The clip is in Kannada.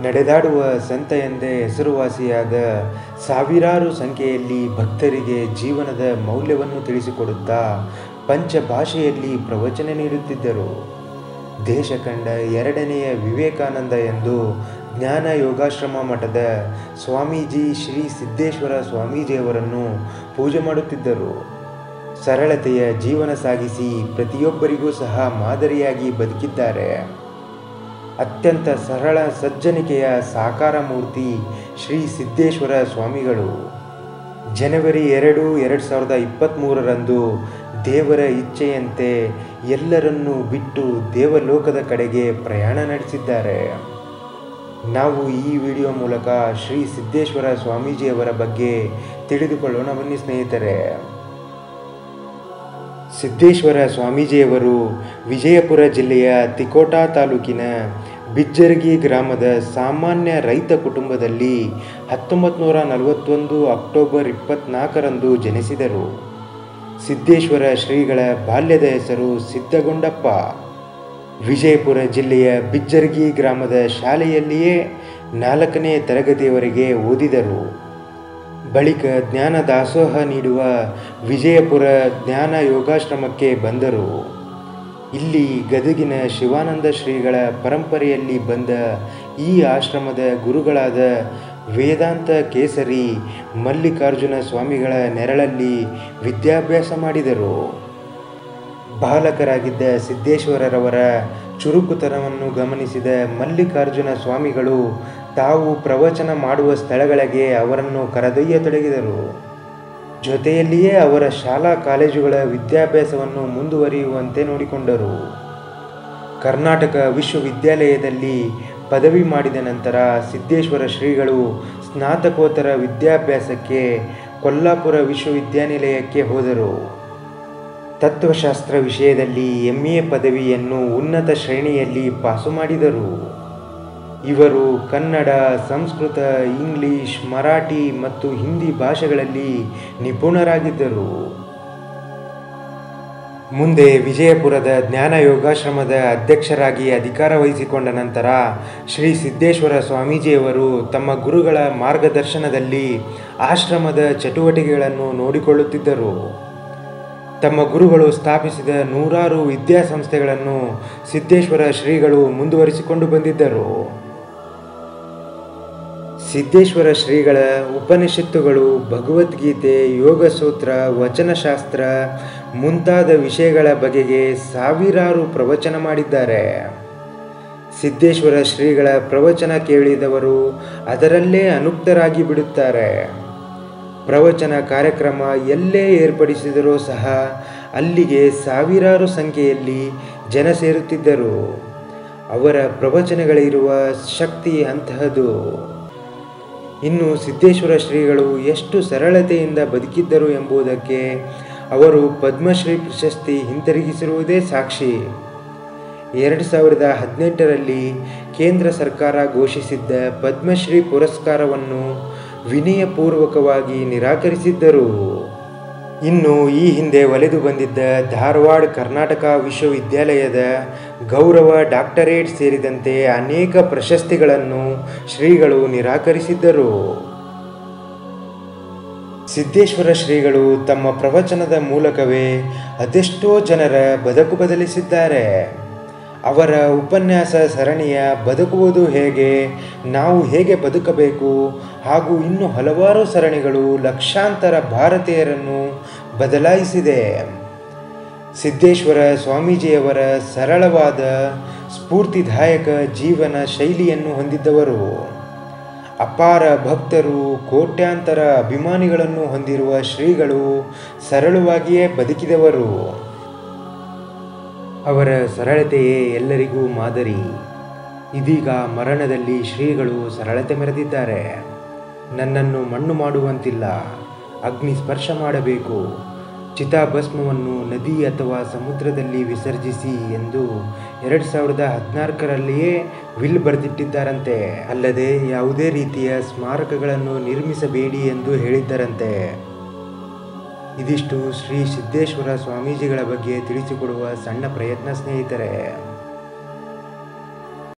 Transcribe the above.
ನಡೆದಾಡುವ ಸಂತ ಎಂದೇ ಹೆಸರುವಾಸಿಯಾದ ಸಾವಿರಾರು ಸಂಖ್ಯೆಯಲ್ಲಿ ಭಕ್ತರಿಗೆ ಜೀವನದ ಮೌಲ್ಯವನ್ನು ತಿಳಿಸಿಕೊಡುತ್ತಾ ಪಂಚ ಭಾಷೆಯಲ್ಲಿ ಪ್ರವಚನ ನೀಡುತ್ತಿದ್ದರು ದೇಶ ಕಂಡ ಎರಡನೆಯ ವಿವೇಕಾನಂದ ಎಂದು ಜ್ಞಾನ ಯೋಗಾಶ್ರಮ ಮಠದ ಸ್ವಾಮೀಜಿ ಶ್ರೀ ಸಿದ್ದೇಶ್ವರ ಸ್ವಾಮೀಜಿಯವರನ್ನು ಪೂಜೆ ಮಾಡುತ್ತಿದ್ದರು ಸರಳತೆಯ ಜೀವನ ಸಾಗಿಸಿ ಪ್ರತಿಯೊಬ್ಬರಿಗೂ ಸಹ ಮಾದರಿಯಾಗಿ ಬದುಕಿದ್ದಾರೆ ಅತ್ಯಂತ ಸರಳ ಸಜ್ಜನಿಕೆಯ ಸಾಕಾರ ಮೂರ್ತಿ ಶ್ರೀ ಸಿದ್ದೇಶ್ವರ ಸ್ವಾಮಿಗಳು ಜನವರಿ ಎರಡು ಎರಡು ಸಾವಿರದ ಇಪ್ಪತ್ತ್ಮೂರರಂದು ದೇವರ ಇಚ್ಛೆಯಂತೆ ಎಲ್ಲರನ್ನೂ ಬಿಟ್ಟು ದೇವಲೋಕದ ಕಡೆಗೆ ಪ್ರಯಾಣ ನಡೆಸಿದ್ದಾರೆ ನಾವು ಈ ವಿಡಿಯೋ ಮೂಲಕ ಶ್ರೀ ಸಿದ್ದೇಶ್ವರ ಸ್ವಾಮೀಜಿಯವರ ಬಗ್ಗೆ ತಿಳಿದುಕೊಳ್ಳೋಣ ಬನ್ನಿ ಸ್ನೇಹಿತರೆ ಸಿದ್ದೇಶ್ವರ ಸ್ವಾಮೀಜಿಯವರು ವಿಜಯಪುರ ಜಿಲ್ಲೆಯ ತಿಕೋಟಾ ತಾಲೂಕಿನ ಬಿಜ್ಜರಗಿ ಗ್ರಾಮದ ಸಾಮಾನ್ಯ ರೈತ ಕುಟುಂಬದಲ್ಲಿ ಹತ್ತೊಂಬತ್ತು ನೂರ ನಲವತ್ತೊಂದು ಅಕ್ಟೋಬರ್ ಇಪ್ಪತ್ನಾಲ್ಕರಂದು ಜನಿಸಿದರು ಸಿದ್ದೇಶ್ವರ ಶ್ರೀಗಳ ಬಾಲ್ಯದ ಹೆಸರು ಸಿದ್ದಗೊಂಡಪ್ಪ ವಿಜಯಪುರ ಜಿಲ್ಲೆಯ ಬಿಜ್ಜರಗಿ ಗ್ರಾಮದ ಶಾಲೆಯಲ್ಲಿಯೇ ನಾಲ್ಕನೇ ತರಗತಿಯವರೆಗೆ ಓದಿದರು ಬಳಿಕ ಜ್ಞಾನ ದಾಸೋಹ ನೀಡುವ ವಿಜಯಪುರ ಜ್ಞಾನ ಯೋಗಾಶ್ರಮಕ್ಕೆ ಬಂದರು ಇಲ್ಲಿ ಗದಗಿನ ಶಿವಾನಂದ ಶ್ರೀಗಳ ಪರಂಪರೆಯಲ್ಲಿ ಬಂದ ಈ ಆಶ್ರಮದ ಗುರುಗಳಾದ ವೇದಾಂತ ಕೇಸರಿ ಮಲ್ಲಿಕಾರ್ಜುನ ಸ್ವಾಮಿಗಳ ನೆರಳಲ್ಲಿ ವಿದ್ಯಾಭ್ಯಾಸ ಮಾಡಿದರು ಬಾಲಕರಾಗಿದ್ದ ಸಿದ್ದೇಶ್ವರರವರ ಚುರುಕುತನವನ್ನು ಗಮನಿಸಿದ ಮಲ್ಲಿಕಾರ್ಜುನ ಸ್ವಾಮಿಗಳು ತಾವು ಪ್ರವಚನ ಮಾಡುವ ಸ್ಥಳಗಳಿಗೆ ಅವರನ್ನು ಕರೆದೊಯ್ಯತೊಡಗಿದರು ಜೊತೆಯಲ್ಲಿಯೇ ಅವರ ಶಾಲಾ ಕಾಲೇಜುಗಳ ವಿದ್ಯಾಭ್ಯಾಸವನ್ನು ಮುಂದುವರಿಯುವಂತೆ ನೋಡಿಕೊಂಡರು ಕರ್ನಾಟಕ ವಿಶ್ವವಿದ್ಯಾಲಯದಲ್ಲಿ ಪದವಿ ಮಾಡಿದ ನಂತರ ಸಿದ್ದೇಶ್ವರ ಶ್ರೀಗಳು ಸ್ನಾತಕೋತ್ತರ ವಿದ್ಯಾಭ್ಯಾಸಕ್ಕೆ ಕೊಲ್ಲಾಪುರ ವಿಶ್ವವಿದ್ಯಾನಿಲಯಕ್ಕೆ ಹೋದರು ತತ್ವಶಾಸ್ತ್ರ ವಿಷಯದಲ್ಲಿ ಎಂ ಎ ಪದವಿಯನ್ನು ಉನ್ನತ ಶ್ರೇಣಿಯಲ್ಲಿ ಪಾಸು ಮಾಡಿದರು ಇವರು ಕನ್ನಡ ಸಂಸ್ಕೃತ ಇಂಗ್ಲಿಷ್ ಮರಾಠಿ ಮತ್ತು ಹಿಂದಿ ಭಾಷೆಗಳಲ್ಲಿ ನಿಪುಣರಾಗಿದ್ದರು ಮುಂದೆ ವಿಜಯಪುರದ ಜ್ಞಾನ ಯೋಗಾಶ್ರಮದ ಅಧ್ಯಕ್ಷರಾಗಿ ಅಧಿಕಾರ ವಹಿಸಿಕೊಂಡ ನಂತರ ಶ್ರೀ ಸಿದ್ದೇಶ್ವರ ಸ್ವಾಮೀಜಿಯವರು ತಮ್ಮ ಗುರುಗಳ ಮಾರ್ಗದರ್ಶನದಲ್ಲಿ ಆಶ್ರಮದ ಚಟುವಟಿಕೆಗಳನ್ನು ನೋಡಿಕೊಳ್ಳುತ್ತಿದ್ದರು ತಮ್ಮ ಗುರುಗಳು ಸ್ಥಾಪಿಸಿದ ನೂರಾರು ವಿದ್ಯಾಸಂಸ್ಥೆಗಳನ್ನು ಸಿದ್ದೇಶ್ವರ ಶ್ರೀಗಳು ಮುಂದುವರಿಸಿಕೊಂಡು ಬಂದಿದ್ದರು ಸಿದ್ದೇಶ್ವರ ಶ್ರೀಗಳ ಉಪನಿಷತ್ತುಗಳು ಭಗವದ್ಗೀತೆ ಯೋಗಸೂತ್ರ ವಚನಶಾಸ್ತ್ರ ಮುಂತಾದ ವಿಷಯಗಳ ಬಗೆಗೆ ಸಾವಿರಾರು ಪ್ರವಚನ ಮಾಡಿದ್ದಾರೆ ಸಿದ್ದೇಶ್ವರ ಶ್ರೀಗಳ ಪ್ರವಚನ ಕೇಳಿದವರು ಅದರಲ್ಲೇ ಅನುಕ್ತರಾಗಿ ಬಿಡುತ್ತಾರೆ ಪ್ರವಚನ ಕಾರ್ಯಕ್ರಮ ಎಲ್ಲೇ ಏರ್ಪಡಿಸಿದರೂ ಸಹ ಅಲ್ಲಿಗೆ ಸಾವಿರಾರು ಸಂಖ್ಯೆಯಲ್ಲಿ ಜನ ಸೇರುತ್ತಿದ್ದರು ಅವರ ಪ್ರವಚನಗಳಿರುವ ಶಕ್ತಿ ಅಂತಹದು ಇನ್ನು ಸಿದ್ದೇಶ್ವರ ಶ್ರೀಗಳು ಎಷ್ಟು ಸರಳತೆಯಿಂದ ಬದುಕಿದ್ದರು ಎಂಬುದಕ್ಕೆ ಅವರು ಪದ್ಮಶ್ರೀ ಪ್ರಶಸ್ತಿ ಹಿಂತಿರುಗಿಸಿರುವುದೇ ಸಾಕ್ಷಿ ಎರಡು ಸಾವಿರದ ಹದಿನೆಂಟರಲ್ಲಿ ಕೇಂದ್ರ ಸರ್ಕಾರ ಘೋಷಿಸಿದ್ದ ಪದ್ಮಶ್ರೀ ಪುರಸ್ಕಾರವನ್ನು ವಿನಯಪೂರ್ವಕವಾಗಿ ನಿರಾಕರಿಸಿದ್ದರು ಇನ್ನು ಈ ಹಿಂದೆ ಒಲೆದು ಬಂದಿದ್ದ ಧಾರವಾಡ ಕರ್ನಾಟಕ ವಿಶ್ವವಿದ್ಯಾಲಯದ ಗೌರವ ಡಾಕ್ಟರೇಟ್ ಸೇರಿದಂತೆ ಅನೇಕ ಪ್ರಶಸ್ತಿಗಳನ್ನು ಶ್ರೀಗಳು ನಿರಾಕರಿಸಿದ್ದರು ಸಿದ್ದೇಶ್ವರ ಶ್ರೀಗಳು ತಮ್ಮ ಪ್ರವಚನದ ಮೂಲಕವೇ ಅದೆಷ್ಟೋ ಜನರ ಬದುಕು ಬದಲಿಸಿದ್ದಾರೆ ಅವರ ಉಪನ್ಯಾಸ ಸರಣಿಯ ಬದುಕುವುದು ಹೇಗೆ ನಾವು ಹೇಗೆ ಬದುಕಬೇಕು ಹಾಗೂ ಇನ್ನು ಹಲವಾರು ಸರಣಿಗಳು ಲಕ್ಷಾಂತರ ಭಾರತೀಯರನ್ನು ಬದಲಾಯಿಸಿದೆ ಸಿದ್ದೇಶ್ವರ ಸ್ವಾಮೀಜಿಯವರ ಸರಳವಾದ ಸ್ಫೂರ್ತಿದಾಯಕ ಜೀವನ ಶೈಲಿಯನ್ನು ಹೊಂದಿದ್ದವರು ಅಪಾರ ಭಕ್ತರು ಕೋಟ್ಯಾಂತರ ಅಭಿಮಾನಿಗಳನ್ನು ಹೊಂದಿರುವ ಶ್ರೀಗಳು ಸರಳವಾಗಿಯೇ ಬದುಕಿದವರು ಅವರ ಸರಳತೆಯೇ ಎಲ್ಲರಿಗೂ ಮಾದರಿ ಇದೀಗ ಮರಣದಲ್ಲಿ ಶ್ರೀಗಳು ಸರಳತೆ ಮೆರೆದಿದ್ದಾರೆ ನನ್ನನ್ನು ಮಣ್ಣು ಮಾಡುವಂತಿಲ್ಲ ಅಗ್ನಿ ಸ್ಪರ್ಶ ಮಾಡಬೇಕು ಚಿತಾಭಸ್ಮವನ್ನು ನದಿ ಅಥವಾ ಸಮುದ್ರದಲ್ಲಿ ವಿಸರ್ಜಿಸಿ ಎಂದು ಎರಡು ಸಾವಿರದ ಹದಿನಾಲ್ಕರಲ್ಲಿಯೇ ವಿಲ್ ಬರೆದಿಟ್ಟಿದ್ದಾರಂತೆ ಅಲ್ಲದೆ ಯಾವುದೇ ರೀತಿಯ ಸ್ಮಾರಕಗಳನ್ನು ನಿರ್ಮಿಸಬೇಡಿ ಎಂದು ಹೇಳಿದ್ದರಂತೆ ಇದಿಷ್ಟು ಶ್ರೀ ಸಿದ್ದೇಶ್ವರ ಸ್ವಾಮೀಜಿಗಳ ಬಗ್ಗೆ ತಿಳಿಸಿಕೊಡುವ ಸಣ್ಣ ಪ್ರಯತ್ನ ಸ್ನೇಹಿತರೆ